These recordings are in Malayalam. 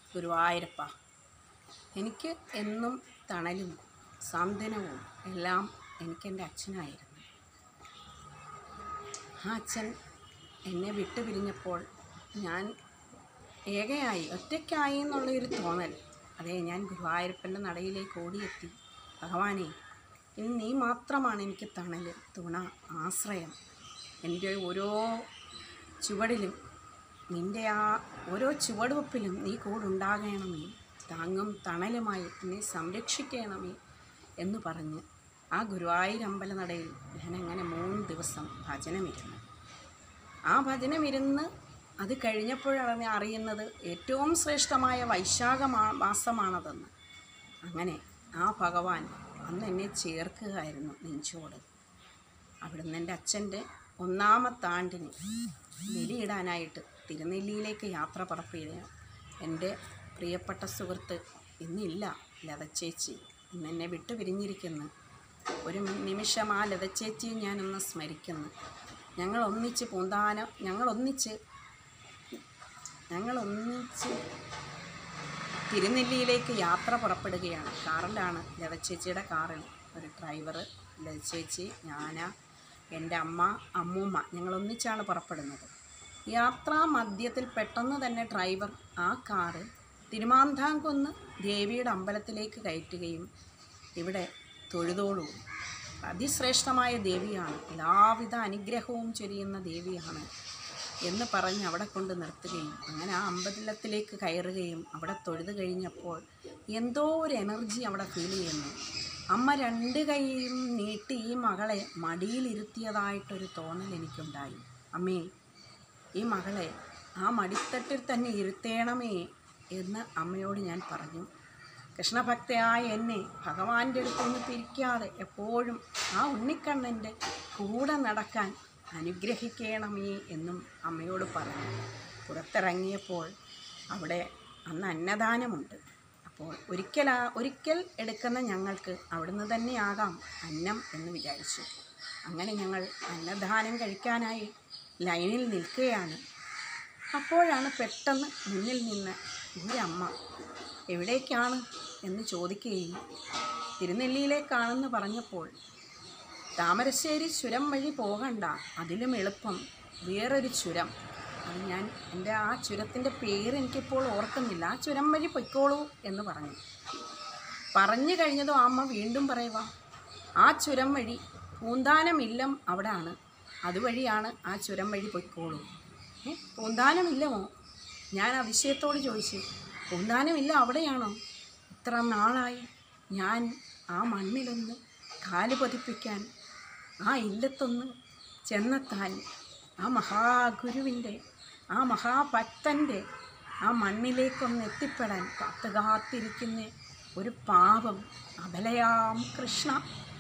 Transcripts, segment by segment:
ഗുരുവായൂരപ്പ എനിക്ക് എന്നും തണലും സാന്ത്വനവും എല്ലാം എനിക്കെൻ്റെ അച്ഛനായിരുന്നു ആ അച്ഛൻ എന്നെ വിട്ടു പിരിഞ്ഞപ്പോൾ ഞാൻ ഏകയായി ഒറ്റയ്ക്കായി എന്നുള്ളൊരു തോന്നൽ അതേ ഞാൻ ഗുരുവായൂരപ്പൻ്റെ നടയിലേക്ക് ഓടിയെത്തി ഭഗവാനെ ഇന്ന് നീ മാത്രമാണ് എനിക്ക് തണൽ തുണ ആശ്രയം എൻ്റെ ഓരോ ചുവടിലും നിൻ്റെ ആ ഓരോ ചുവടുവെപ്പിലും നീ കൂടുണ്ടാകണമേ താങ്ങും തണലുമായി എന്നെ സംരക്ഷിക്കണമേ എന്ന് പറഞ്ഞ് ആ ഗുരുവായൂരമ്പല നടയിൽ ഞാനങ്ങനെ മൂന്ന് ദിവസം ഭജനമിരുന്നു ആ ഭജനമിരുന്ന് അത് കഴിഞ്ഞപ്പോഴാണ് അറിയുന്നത് ഏറ്റവും ശ്രേഷ്ഠമായ വൈശാഖ മാ- മാസമാണതെന്ന് അങ്ങനെ ആ ഭഗവാൻ അന്ന് എന്നെ ചേർക്കുകയായിരുന്നു നെഞ്ചോട് അവിടുന്ന് എൻ്റെ അച്ഛൻ്റെ ഒന്നാമത്തെ ആണ്ടിന് ബലിയിടാനായിട്ട് തിരുനെല്ലിയിലേക്ക് യാത്ര പുറപ്പെടുക എൻ്റെ പ്രിയപ്പെട്ട സുഹൃത്ത് ഇന്നില്ല ലതച്ചേച്ചി ഇന്ന് എന്നെ വിട്ടു പിരിഞ്ഞിരിക്കുന്നു ഒരു നിമിഷം ആ ലതച്ചേച്ചിയെ ഞാനൊന്ന് സ്മരിക്കുന്നു ഞങ്ങൾ ഒന്നിച്ച് പൂന്താനം ഞങ്ങൾ ഒന്നിച്ച് ഞങ്ങൾ ഒന്നിച്ച് തിരുനെല്ലിയിലേക്ക് യാത്ര പുറപ്പെടുകയാണ് കാറിലാണ് ലതച്ചേച്ചിയുടെ കാറിൽ ഒരു ഡ്രൈവർ ലതച്ചേച്ചി ഞാൻ എൻ്റെ അമ്മ അമ്മൂമ്മ ഞങ്ങൾ ഒന്നിച്ചാണ് പുറപ്പെടുന്നത് യാത്രാ മധ്യത്തിൽ പെട്ടെന്ന് തന്നെ ഡ്രൈവർ ആ കാറ് തിരുമാന്താംകുന്ന് ദേവിയുടെ അമ്പലത്തിലേക്ക് കയറ്റുകയും ഇവിടെ തൊഴുതോളൂ അതിശ്രേഷ്ഠമായ ദേവിയാണ് എല്ലാവിധ അനുഗ്രഹവും ചൊരിയുന്ന ദേവിയാണ് എന്ന് പറഞ്ഞ് അവിടെ കൊണ്ട് നിർത്തുകയും അങ്ങനെ ആ അമ്പലത്തിലേക്ക് കയറുകയും അവിടെ തൊഴുത് കഴിഞ്ഞപ്പോൾ എന്തോ ഒരു എനർജി അവിടെ ഫീൽ ചെയ്യുന്നു അമ്മ രണ്ട് കൈയും നീട്ടി ഈ മകളെ മടിയിലിരുത്തിയതായിട്ടൊരു തോന്നൽ എനിക്കുണ്ടായി അമ്മേ ഈ മകളെ ആ മടിത്തട്ടിൽ തന്നെ ഇരുത്തേണമേ എന്ന് അമ്മയോട് ഞാൻ പറഞ്ഞു കൃഷ്ണഭക്തയായ എന്നെ ഭഗവാന്റെ അടുത്തുനിന്ന് പിരിക്കാതെ എപ്പോഴും ആ ഉണ്ണിക്കണ്ണൻ്റെ കൂടെ നടക്കാൻ അനുഗ്രഹിക്കണമേ എന്നും അമ്മയോട് പറഞ്ഞു പുറത്തിറങ്ങിയപ്പോൾ അവിടെ അന്ന് അന്നദാനമുണ്ട് അപ്പോൾ ഒരിക്കൽ ഒരിക്കൽ എടുക്കുന്ന ഞങ്ങൾക്ക് അവിടുന്ന് തന്നെയാകാം അന്നം എന്ന് വിചാരിച്ചു അങ്ങനെ ഞങ്ങൾ അന്നദാനം കഴിക്കാനായി ലൈനിൽ നിൽക്കുകയാണ് അപ്പോഴാണ് പെട്ടെന്ന് മുന്നിൽ നിന്ന് ഒരമ്മ എവിടേക്കാണ് എന്ന് ചോദിക്കുകയും തിരുനെല്ലിയിലേക്കാണെന്ന് പറഞ്ഞപ്പോൾ താമരശ്ശേരി ചുരം വഴി പോകണ്ട അതിലും എളുപ്പം വേറൊരു ചുരം അത് ഞാൻ എൻ്റെ ആ ചുരത്തിൻ്റെ പേര് എനിക്കിപ്പോൾ ഓർക്കുന്നില്ല ആ ചുരം വഴി പൊയ്ക്കോളൂ എന്ന് പറഞ്ഞു പറഞ്ഞു കഴിഞ്ഞതും ആ അമ്മ വീണ്ടും പറയുക ആ ചുരം വഴി പൂന്താനമില്ലം അവിടാണ് അതുവഴിയാണ് ആ ചുരം വഴി പൊയ്ക്കോളൂ ഏ പൂന്താനമില്ലമോ ഞാൻ അതിശയത്തോട് ചോദിച്ചു പൂന്താനമില്ല അവിടെയാണോ ഇത്ര നാളായി ഞാൻ ആ മണ്ണിലൊന്ന് കാല് പതിപ്പിക്കാൻ ആ ഇല്ലത്തൊന്ന് ചെന്നെത്താൻ ആ മഹാഗുരുവിൻ്റെ ആ മഹാഭക്തൻ്റെ ആ മണ്ണിലേക്കൊന്ന് എത്തിപ്പെടാൻ കാത്തു കാത്തിരിക്കുന്ന ഒരു പാപം അബലയാം കൃഷ്ണ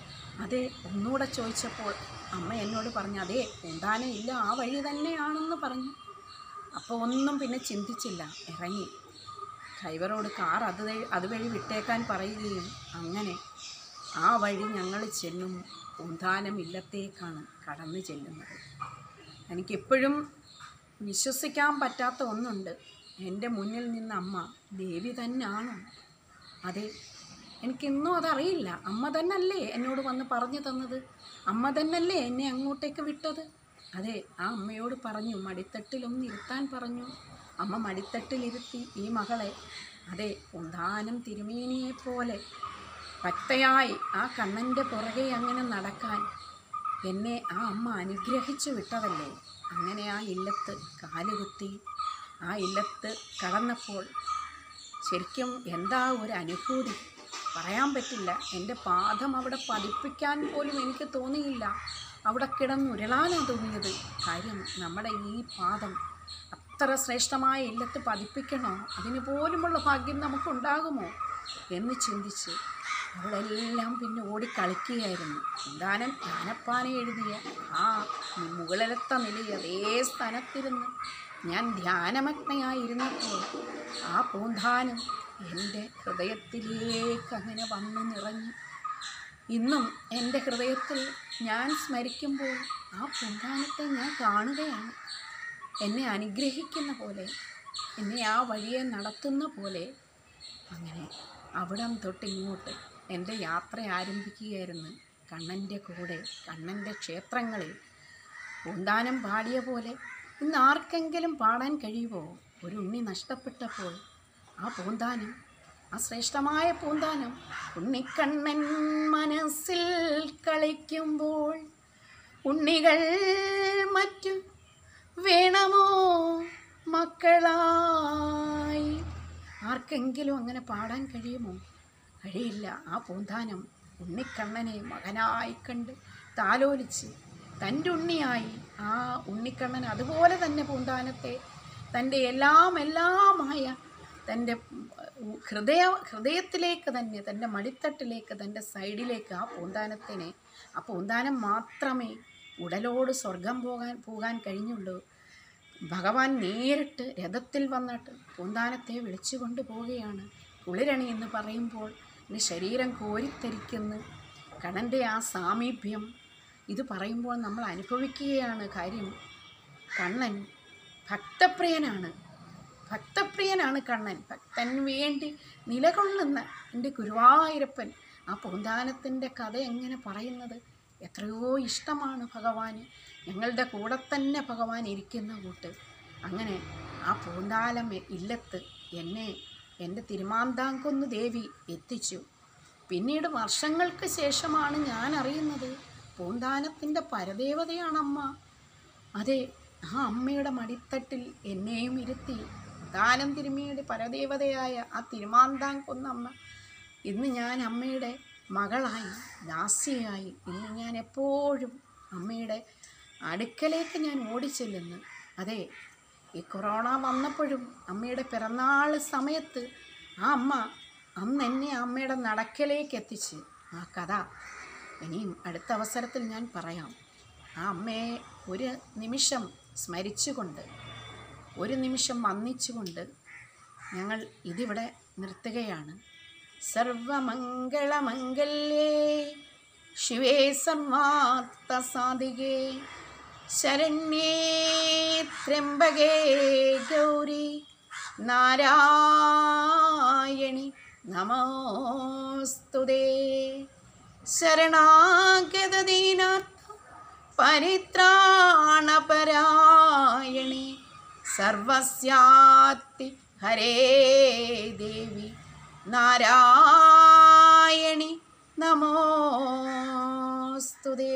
അതെ ഒന്നുകൂടെ ചോദിച്ചപ്പോൾ അമ്മ എന്നോട് പറഞ്ഞു അതെ എന്താനും ഇല്ല ആ വഴി തന്നെയാണെന്ന് പറഞ്ഞു അപ്പോൾ ഒന്നും പിന്നെ ചിന്തിച്ചില്ല ഇറങ്ങി ഡ്രൈവറോട് കാർ അത് വഴി അതുവഴി വിട്ടേക്കാൻ പറയുകയും അങ്ങനെ ആ വഴി ഞങ്ങൾ ചെല്ലും പൂന്താനം ഇല്ലത്തേക്കാണ് കടന്നു ചെല്ലുന്നത് എനിക്കെപ്പോഴും വിശ്വസിക്കാൻ പറ്റാത്ത ഒന്നുണ്ട് എൻ്റെ മുന്നിൽ നിന്ന അമ്മ ദേവി തന്നെയാണോ അതെ എനിക്കിന്നും അതറിയില്ല അമ്മ തന്നല്ലേ എന്നോട് വന്ന് പറഞ്ഞു തന്നത് അമ്മ തന്നല്ലേ എന്നെ അങ്ങോട്ടേക്ക് വിട്ടത് അതെ ആ അമ്മയോട് പറഞ്ഞു മടിത്തട്ടിലൊന്ന് ഇരുത്താൻ പറഞ്ഞു അമ്മ മടിത്തട്ടിലിരുത്തി ഈ മകളെ അതെ ഒന്നാനം തിരുമേനിയെപ്പോലെ ഭക്തയായി ആ കണ്ണൻ്റെ പുറകെ അങ്ങനെ നടക്കാൻ എന്നെ ആ അമ്മ അനുഗ്രഹിച്ചു വിട്ടതല്ലേ അങ്ങനെ ആ ഇല്ലത്ത് കാലുകുത്തി ആ ഇല്ലത്ത് കടന്നപ്പോൾ ശരിക്കും എന്താ ഒരു അനുഭൂതി പറയാൻ പറ്റില്ല എൻ്റെ പാദം അവിടെ പതിപ്പിക്കാൻ പോലും എനിക്ക് തോന്നിയില്ല അവിടെ കിടന്നുരുളാനാണ് തോന്നിയത് കാര്യം നമ്മുടെ ഈ പാദം അത്ര ശ്രേഷ്ഠമായ ഇല്ലത്ത് പതിപ്പിക്കണോ അതിന് പോലുമുള്ള ഭാഗ്യം നമുക്കുണ്ടാകുമോ എന്ന് ചിന്തിച്ച് അവളെല്ലാം പിന്നെ ഓടിക്കളിക്കുകയായിരുന്നു എന്താനും ജ്ഞാനപ്പാന എഴുതിയ ആ മുകളിലത്തെ നിലയിൽ അതേ സ്ഥാനത്തിരുന്ന് ഞാൻ ധ്യാനമഗ്നയായിരുന്നപ്പോൾ ആ പൂന്താനം എൻ്റെ ഹൃദയത്തിലേക്ക് അങ്ങനെ വന്നു നിറഞ്ഞു ഇന്നും എൻ്റെ ഹൃദയത്തിൽ ഞാൻ സ്മരിക്കുമ്പോൾ ആ പൂന്താനത്തെ ഞാൻ കാണുകയാണ് എന്നെ അനുഗ്രഹിക്കുന്ന പോലെ എന്നെ ആ വഴിയെ നടത്തുന്ന പോലെ അങ്ങനെ അവിടം തൊട്ട് ഇങ്ങോട്ട് എൻ്റെ യാത്ര ആരംഭിക്കുകയായിരുന്നു കണ്ണൻ്റെ കൂടെ കണ്ണൻ്റെ ക്ഷേത്രങ്ങളിൽ പൂന്താനം പാടിയ പോലെ ഇന്ന് ആർക്കെങ്കിലും പാടാൻ കഴിയുമോ ഒരു ഉണ്ണി നഷ്ടപ്പെട്ടപ്പോൾ ആ പൂന്താനം ആ ശ്രേഷ്ഠമായ പൂന്താനം ഉണ്ണിക്കണ്ണൻ മനസ്സിൽ കളിക്കുമ്പോൾ ഉണ്ണികൾ മറ്റു വേണമോ മക്കളായി ആർക്കെങ്കിലും അങ്ങനെ പാടാൻ കഴിയുമോ കഴിയില്ല ആ പൂന്താനം ഉണ്ണിക്കണ്ണനെ മകനായി കണ്ട് താലോലിച്ച് തൻ്റെ ഉണ്ണിയായി ആ ഉണ്ണിക്കണ്ണൻ അതുപോലെ തന്നെ പൂന്താനത്തെ തൻ്റെ എല്ലാം എല്ലാമായ തൻ്റെ ഹൃദയ ഹൃദയത്തിലേക്ക് തന്നെ തൻ്റെ മടിത്തട്ടിലേക്ക് തൻ്റെ സൈഡിലേക്ക് ആ പൂന്താനത്തിനെ ആ പൂന്താനം മാത്രമേ ഉടലോട് സ്വർഗം പോകാൻ പോകാൻ കഴിഞ്ഞുള്ളൂ ഭഗവാൻ നേരിട്ട് രഥത്തിൽ വന്നിട്ട് പൂന്താനത്തെ വിളിച്ചു കൊണ്ടുപോവുകയാണ് കുളിരണി എന്ന് പറയുമ്പോൾ എൻ്റെ ശരീരം കോരിത്തരിക്കുന്നു കടൻ്റെ ആ സാമീപ്യം ഇത് പറയുമ്പോൾ നമ്മൾ അനുഭവിക്കുകയാണ് കാര്യം കണ്ണൻ ഭക്തപ്രിയനാണ് ഭക്തപ്രിയനാണ് കണ്ണൻ ഭക്തന് വേണ്ടി നിലകൊള്ളുന്ന എൻ്റെ ഗുരുവായൂരപ്പൻ ആ പൂന്താനത്തിൻ്റെ കഥ എങ്ങനെ പറയുന്നത് എത്രയോ ഇഷ്ടമാണ് ഭഗവാന് ഞങ്ങളുടെ കൂടെ തന്നെ ഭഗവാൻ ഇരിക്കുന്ന കൂട്ട് അങ്ങനെ ആ പൂന്താലം ഇല്ലത്ത് എന്നെ എൻ്റെ തിരുമാന്താംകൊന്ന് ദേവി എത്തിച്ചു പിന്നീട് വർഷങ്ങൾക്ക് ശേഷമാണ് ഞാൻ അറിയുന്നത് പൂന്താനത്തിൻ്റെ പരദേവതയാണമ്മ അതെ ആ അമ്മയുടെ മടിത്തട്ടിൽ എന്നെയും ഇരുത്തി ദാനം തിരുമിയുടെ പരദേവതയായ ആ തിരുമാന്താം കൊന്നമ്മ ഇന്ന് ഞാൻ അമ്മയുടെ മകളായി ദാസിയായി ഇന്ന് ഞാൻ എപ്പോഴും അമ്മയുടെ അടുക്കലേക്ക് ഞാൻ ഓടിച്ചെല്ലുന്നു അതെ ഈ കൊറോണ വന്നപ്പോഴും അമ്മയുടെ പിറന്നാൾ സമയത്ത് ആ അമ്മ അന്ന് എന്നെ അമ്മയുടെ നടക്കലേക്ക് എത്തിച്ച് ആ കഥ ഇനിയും അടുത്ത അവസരത്തിൽ ഞാൻ പറയാം ആ അമ്മയെ ഒരു നിമിഷം സ്മരിച്ചുകൊണ്ട് ഒരു നിമിഷം വന്നിച്ചുകൊണ്ട് ഞങ്ങൾ ഇതിവിടെ നിർത്തുകയാണ് സർവമംഗളമംഗല്യേ ശിവേ സർവാർത്ഥ സാധികേ ശരണ്യേ ത്രംബകേ ഗൗരി നാരായണി നമോസ്തുതേ ശരണാഗതദീനാർത്ഥ പരിത്രാണപരായണി സർവസ്യാത്തി ഹരേ ദേവി നാരായണി നമോസ്തുതേ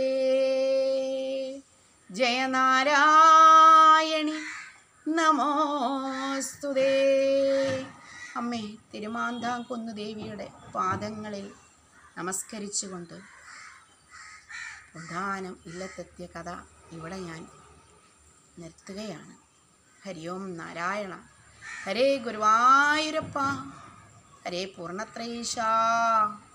ജയനാരായണി നമോസ്തുതേ അമ്മേ തിരുമാന്താംകുന്ന് ദേവിയുടെ പാദങ്ങളിൽ നമസ്കരിച്ചുകൊണ്ട് പ്രധാനം ഇല്ലത്തെത്തിയ കഥ ഇവിടെ ഞാൻ നിർത്തുകയാണ് ഹരി ഓം നാരായണ ഹരേ ഗുരുവായൂരപ്പ ഹരേ പൂർണ്ണത്രയീശ